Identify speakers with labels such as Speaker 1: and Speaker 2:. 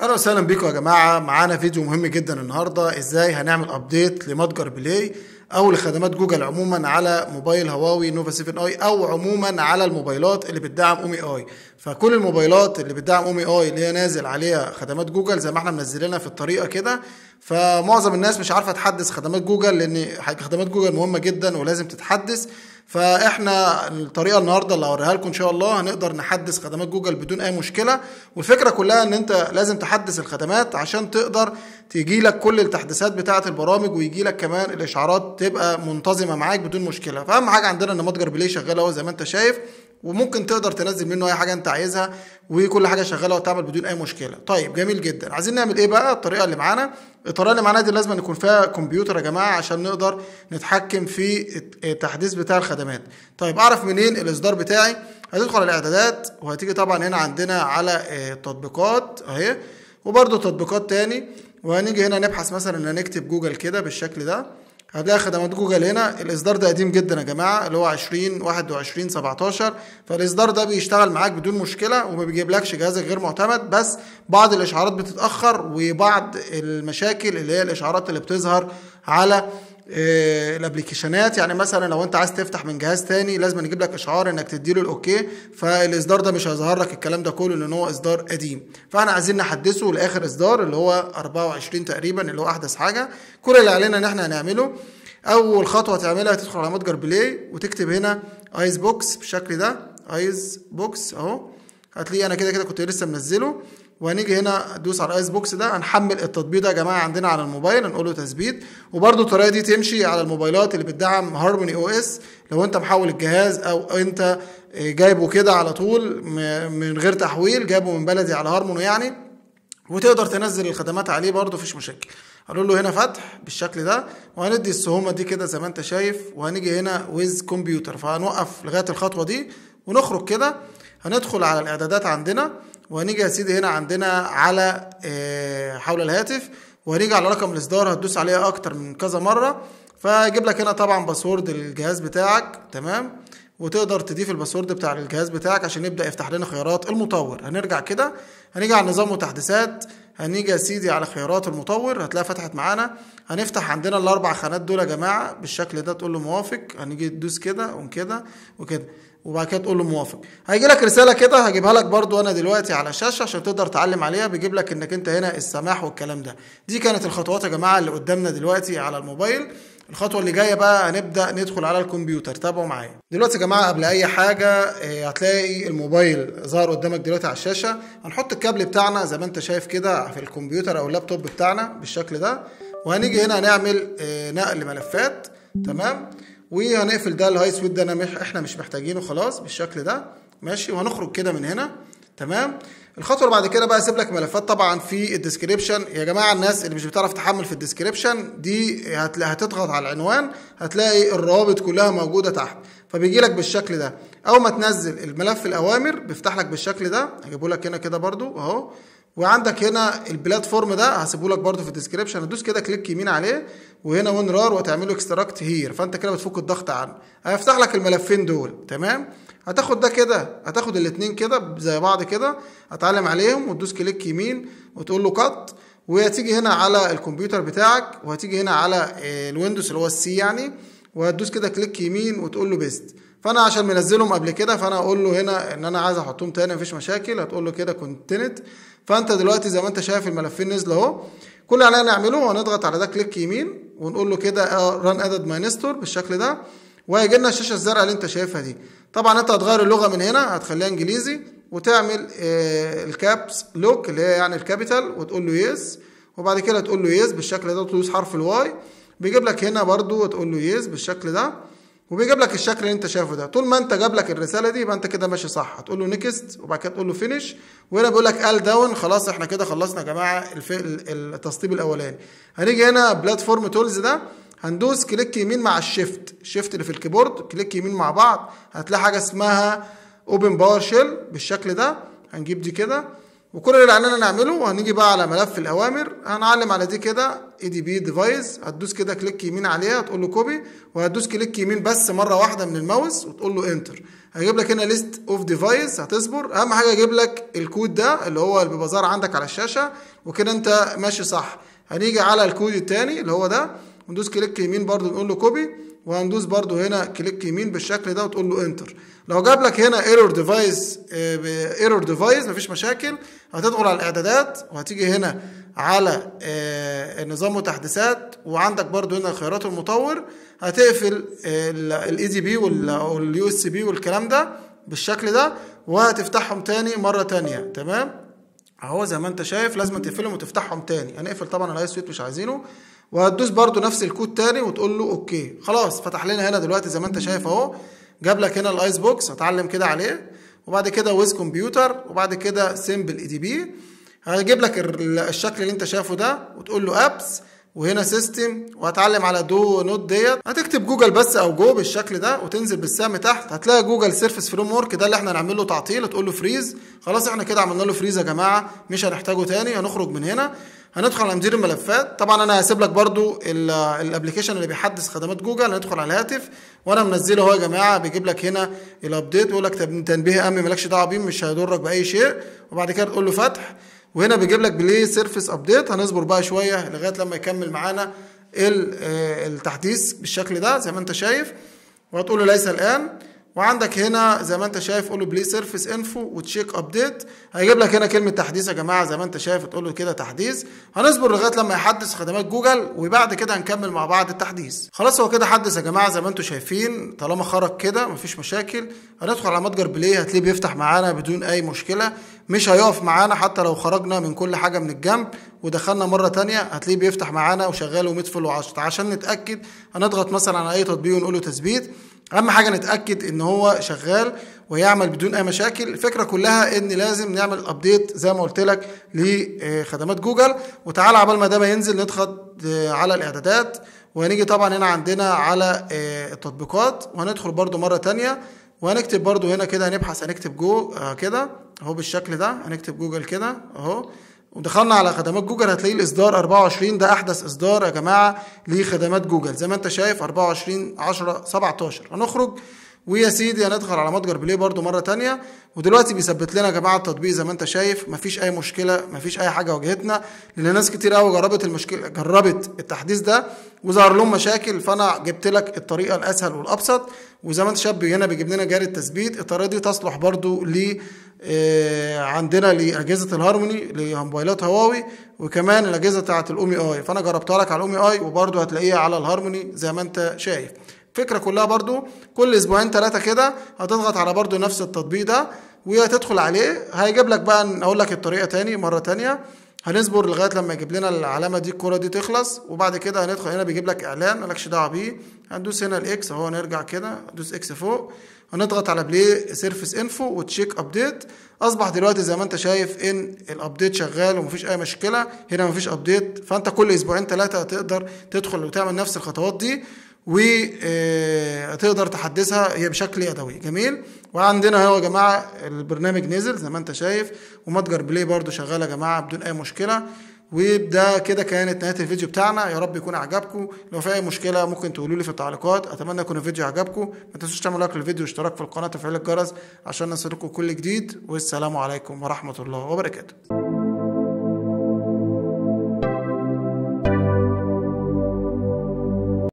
Speaker 1: اهلا وسهلا بيكم يا جماعه معانا فيديو مهم جدا النهارده ازاي هنعمل ابديت لمتجر بلاي او لخدمات جوجل عموما على موبايل هواوي نوفا 7 اي او عموما على الموبايلات اللي بتدعم اومي اي فكل الموبايلات اللي بتدعم اومي اي اللي هي نازل عليها خدمات جوجل زي ما احنا منزلينها في الطريقه كده فمعظم الناس مش عارفه تحدث خدمات جوجل لان خدمات جوجل مهمه جدا ولازم تتحدث فاحنا الطريقه النهارده اللي هوريها لكم ان شاء الله هنقدر نحدث خدمات جوجل بدون اي مشكله والفكره كلها ان انت لازم تحدث الخدمات عشان تقدر تيجي لك كل التحديثات بتاعه البرامج ويجي لك كمان الاشعارات تبقى منتظمه معاك بدون مشكله فاهم حاجه عندنا ان متجر بلاي شغال اهو زي ما انت شايف وممكن تقدر تنزل منه اي حاجه انت عايزها وكل حاجه شغاله وتعمل بدون اي مشكله طيب جميل جدا عايزين نعمل ايه بقى الطريقه اللي معانا الطريقه اللي معانا دي لازم يكون فيها كمبيوتر يا جماعه عشان نقدر نتحكم في التحديث بتاع الخدمات طيب اعرف منين الاصدار بتاعي هتدخل على الاعدادات وهتيجي طبعا هنا عندنا على التطبيقات اهي وبرده تطبيقات تاني وهنيجي هنا نبحث مثلا ان نكتب جوجل كده بالشكل ده هتلاقي خدمات جوجل هنا الاصدار ده قديم جدا يا جماعه اللي هو 20 21 17 فالاصدار ده بيشتغل معاك بدون مشكله وما بيجيبلكش جهازك غير معتمد بس بعض الاشعارات بتتاخر وبعض المشاكل اللي هي الاشعارات اللي بتظهر على الابلكيشنات يعني مثلا لو انت عايز تفتح من جهاز تاني لازم يجيب لك اشعار انك تديله الاوكي فالاصدار ده مش هيظهر لك الكلام ده كله لان هو اصدار قديم فاحنا عايزين نحدثه لاخر اصدار اللي هو 24 تقريبا اللي هو احدث حاجه كل اللي علينا ان احنا هنعمله اول خطوه تعملها تدخل على متجر بلاي وتكتب هنا ايز بوكس بالشكل ده ايز بوكس اهو هتلاقيه انا كده كده كنت لسه منزله وهنيجي هنا ندوس على الايس بوكس ده هنحمل التطبيق ده يا جماعه عندنا على الموبايل هنقول له تثبيت وبرده الطريقه دي تمشي على الموبايلات اللي بتدعم هارموني او اس لو انت محول الجهاز او انت جايبه كده على طول من غير تحويل جايبه من بلدي على هارموني يعني وتقدر تنزل الخدمات عليه برده مفيش مشاكل هنقول له هنا فتح بالشكل ده وهندي السهومه دي كده زي ما انت شايف وهنيجي هنا ويز كمبيوتر فهنوقف لغايه الخطوه دي ونخرج كده هندخل على الاعدادات عندنا وهنيجي يا سيدي هنا عندنا على حول الهاتف وهنيجي على رقم الاصدار هتدوس عليها اكتر من كذا مره فيجيب لك هنا طبعا باسورد الجهاز بتاعك تمام وتقدر تضيف الباسورد بتاع الجهاز بتاعك عشان يبدا يفتح لنا خيارات المطور هنرجع كده هنيجي على نظام وتحديثات هنيجي يا سيدي على خيارات المطور هتلاقيها فتحت معانا هنفتح عندنا الاربع خانات دول يا جماعه بالشكل ده تقول له موافق هنيجي تدوس كده وكده وكده وبعد كده تقول له موافق هيجي لك رساله كده هجيبها لك برضو انا دلوقتي على الشاشه عشان تقدر تعلم عليها بيجيب لك انك انت هنا السماح والكلام ده دي كانت الخطوات يا جماعه اللي قدامنا دلوقتي على الموبايل الخطوه اللي جايه بقى هنبدا ندخل على الكمبيوتر تابعوا معايا دلوقتي يا جماعه قبل اي حاجه هتلاقي الموبايل ظهر قدامك دلوقتي على الشاشه هنحط الكابل بتاعنا زي ما انت شايف كده في الكمبيوتر او اللابتوب بتاعنا بالشكل ده وهنيجي هنا هنعمل نقل ملفات تمام وهنقفل ده الهاي سويت ده انا مش احنا مش محتاجينه خلاص بالشكل ده ماشي وهنخرج كده من هنا تمام الخطوه اللي بعد كده بقى اسيب لك ملفات طبعا في الديسكريبشن يا جماعه الناس اللي مش بتعرف تحمل في الديسكريبشن دي هتضغط على العنوان هتلاقي الروابط كلها موجوده تحت فبيجي لك بالشكل ده اول ما تنزل الملف الاوامر بيفتح لك بالشكل ده هجيبه لك هنا كده برده اهو وعندك هنا البلاتفورم ده هسيبه لك برده في الديسكريبشن هتدوس كده كليك يمين عليه وهنا وين رار وتعمله اكستراكت هير فانت كده بتفك الضغط عنه هيفتح لك الملفين دول تمام هتاخد ده كده هتاخد الاثنين كده زي بعض كده هتعلم عليهم وتدوس كليك يمين وتقول له كات وهتيجي هنا على الكمبيوتر بتاعك وهتيجي هنا على الويندوز اللي هو السي يعني وهتدوس كده كليك يمين وتقول له بيست فانا عشان منزلهم قبل كده فانا اقول له هنا ان انا عايز احطهم تاني مفيش مشاكل هتقول له كده كونتينت فانت دلوقتي زي ما انت شايف الملفين نزلوا اهو كل اللي علينا نعمله هنضغط على ده كليك يمين ونقول له كده ران ادد ماي نستور بالشكل ده وهيجي لنا الشاشه الزرقاء اللي انت شايفها دي طبعا انت هتغير اللغه من هنا هتخليها انجليزي وتعمل الكابس لوك اللي هي يعني الكابيتال وتقول له يس وبعد كده تقول له يس بالشكل ده تدوس حرف الواي بيجيب لك هنا برده وتقول له يس بالشكل ده وبيجيب لك الشكل اللي انت شايفه ده طول ما انت جاب لك الرساله دي يبقى انت كده ماشي صح هتقول له نيكست وبعد كده تقول له فينيش وهنا بيقول لك ال داون خلاص احنا كده خلصنا يا جماعه التسطيب الاولاني هنيجي هنا بلاتفورم تولز ده هندوس كليك يمين مع الشيفت الشيفت اللي في الكيبورد كليك يمين مع بعض هتلاقي حاجه اسمها اوبن باور شيل بالشكل ده هنجيب دي كده وكل اللي علينا نعمله هنيجي بقى على ملف الاوامر هنعلم على دي كده اي دي بي ديفايس هتدوس كده كليك يمين عليها تقول له كوبي وهتدوس كليك يمين بس مره واحده من الماوس وتقول له انتر هيجيب لك هنا ليست اوف ديفايس هتصبر اهم حاجه يجيب لك الكود ده اللي هو اللي بيبقى ظاهر عندك على الشاشه وكده انت ماشي صح هنيجي على الكود التاني اللي هو ده وندوس كليك يمين برضو نقول له كوبي وهندوس برضو هنا كليك يمين بالشكل ده وتقول له انتر لو جاب لك هنا ايرور ديفايس ايرور ديفايس مفيش مشاكل هتدخل على الاعدادات وهتيجي هنا على نظام وتحديثات وعندك برضو هنا خيارات المطور هتقفل الاي دي بي واليو اس بي والكلام ده بالشكل ده وهتفتحهم تاني مره تانية تمام اهو زي ما انت شايف لازم تقفلهم وتفتحهم تاني هنقفل طبعا الاي سويت مش عايزينه وهتدوس برضو نفس الكود تاني وتقول له اوكي خلاص فتح لنا هنا دلوقتي زي ما انت شايف اهو جاب لك هنا الايس بوكس هتعلم كده عليه وبعد كده ويز كمبيوتر وبعد كده سيمبل اي دي بي هيجيب لك الشكل اللي انت شايفه ده وتقول له ابس وهنا سيستم وهتعلم على دو نوت ديت هتكتب جوجل بس او جو بالشكل ده وتنزل بالسهم تحت هتلاقي جوجل سيرفيس فريم ورك ده اللي احنا هنعمل له تعطيل تقول له فريز خلاص احنا كده عملنا له فريز يا جماعه مش هنحتاجه تاني هنخرج من هنا هندخل على مدير الملفات طبعا انا هسيب لك برضو الابلكيشن اللي بيحدث خدمات جوجل هندخل على الهاتف وانا منزله اهو يا جماعه بيجيب لك هنا الابديت يقول لك تنبيه امن مالكش دعوه بيه مش هيضرك باي شيء وبعد كده تقول له فتح وهنا بيجيب لك بلاي سيرفيس ابديت هنصبر بقى شويه لغايه لما يكمل معانا التحديث بالشكل ده زي ما انت شايف وهتقول له ليس الان وعندك هنا زي ما انت شايف قول له بلاي سيرفيس انفو وتشيك ابديت هيجيب لك هنا كلمه تحديث يا جماعه زي ما انت شايف تقول له كده تحديث هنصبر لغايه لما يحدث خدمات جوجل وبعد كده هنكمل مع بعض التحديث خلاص هو كده حدث يا جماعه زي ما انتم شايفين طالما خرج كده مفيش مشاكل هندخل على متجر بلاي هتلاقيه بيفتح معانا بدون اي مشكله مش هيقف معانا حتى لو خرجنا من كل حاجه من الجنب ودخلنا مره تانية هتلاقيه بيفتح معانا وشغال ومدفل وعشت عشان نتاكد هنضغط مثلا على اي تطبيق ونقول له تثبيت اهم حاجه نتاكد ان هو شغال ويعمل بدون اي مشاكل الفكره كلها ان لازم نعمل ابديت زي ما قلت لك لخدمات جوجل وتعالى عبال ما ده ما ينزل نضغط على الاعدادات وهنيجي طبعا هنا عندنا على التطبيقات وهندخل برده مره تانية وهنكتب برده هنا كده هنبحث هنكتب جو كده اهو بالشكل ده هنكتب جوجل كده اهو ودخلنا على خدمات جوجل هتلاقي الاصدار 24 ده احدث اصدار يا جماعه لخدمات جوجل زي ما انت شايف 24 10 17 هنخرج ويا سيدي هندخل على متجر بلاي برده مره تانية ودلوقتي بيثبت لنا يا جماعه التطبيق زي ما انت شايف مفيش اي مشكله مفيش اي حاجه واجهتنا لان ناس كتير قوي جربت المشكله جربت التحديث ده وظهر لهم مشاكل فانا جبت لك الطريقه الاسهل والابسط وزي ما انت شايف هنا بيجيب لنا جاري التثبيت الطريقه دي تصلح برده ل عندنا لاجهزه الهارموني لموبايلات هواوي وكمان الاجهزه بتاعه الاومي اي فانا جربتها لك على الاومي اي وبرده هتلاقيها على الهارموني زي ما انت شايف الفكره كلها برضو كل اسبوعين ثلاثه كده هتضغط على برضو نفس التطبيق ده وهتدخل عليه هيجيب لك بقى اقول لك الطريقه تاني مره تانية هنصبر لغايه لما يجيب لنا العلامه دي الكوره دي تخلص وبعد كده هندخل هنا بيجيب لك اعلان مالكش دعوه بيه هندوس هنا الاكس اهو نرجع كده ندوس اكس فوق هنضغط على بلاي سيرفيس انفو وتشيك ابديت اصبح دلوقتي زي ما انت شايف ان الابديت شغال ومفيش اي مشكله هنا مفيش ابديت فانت كل اسبوعين ثلاثه تقدر تدخل وتعمل نفس الخطوات دي وتقدر تحدثها هي بشكل يدوي جميل وعندنا هو يا جماعه البرنامج نزل زي ما انت شايف ومتجر بلاي برده شغال يا جماعه بدون اي مشكله وده كده كانت نهايه الفيديو بتاعنا يا رب يكون عجبكم لو في اي مشكله ممكن تقولوا لي في التعليقات اتمنى يكون الفيديو عجبكم ما تنسوش تعملوا لايك للفيديو واشتراك في القناه وتفعيل الجرس عشان نصلكم كل جديد والسلام عليكم ورحمه الله وبركاته